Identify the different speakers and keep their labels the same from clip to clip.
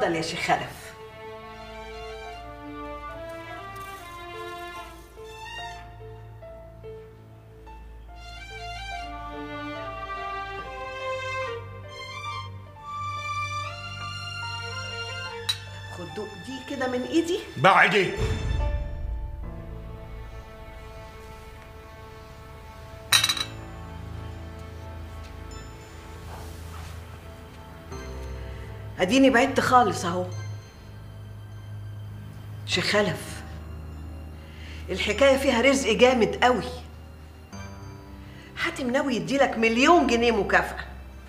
Speaker 1: اتفضل يا شيخ خلف خد دوق دي كده من ايدي
Speaker 2: بعدي
Speaker 1: اديني بعدت خالص اهو شيخ خلف الحكايه فيها رزق جامد قوي حاتم ناوي يديلك مليون جنيه مكافاه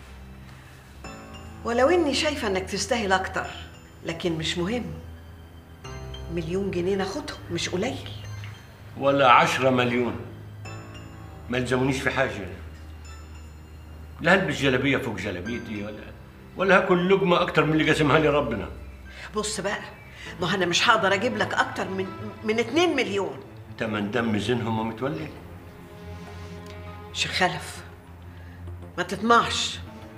Speaker 1: ولو اني شايفه انك تستاهل اكتر لكن مش مهم مليون جنيه ناخدهم مش قليل
Speaker 2: ولا عشرة مليون ما يلزمونيش في حاجة لا هلبس جلابية فوق جلابيتي ولا ولا هاكل لقمة أكتر من اللي قسمها لي ربنا
Speaker 1: بص بقى ما انا مش هقدر اجيب لك اكتر من من 2 مليون
Speaker 2: تمن دم زينهم ومتولي
Speaker 1: شيخ خلف ما تطمعش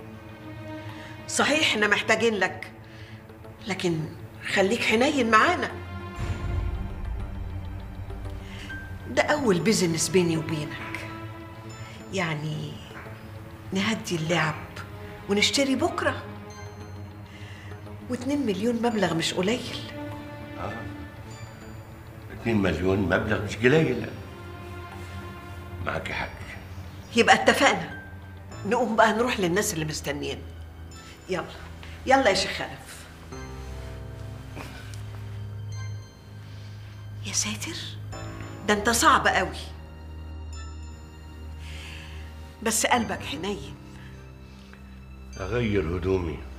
Speaker 1: صحيح احنا محتاجين لك لكن خليك حنين معانا ده اول بيزنس بيني وبينك يعني نهدي اللعب ونشتري بكره واتنين مليون مبلغ مش قليل
Speaker 2: 2 مليون مبلغ مش قليل معك حق
Speaker 1: يبقى اتفقنا نقوم بقى نروح للناس اللي مستنيين يلا يلا يا شيخ خلف يا ساتر ده انت صعب قوي بس قلبك حنين
Speaker 2: أغير هدومي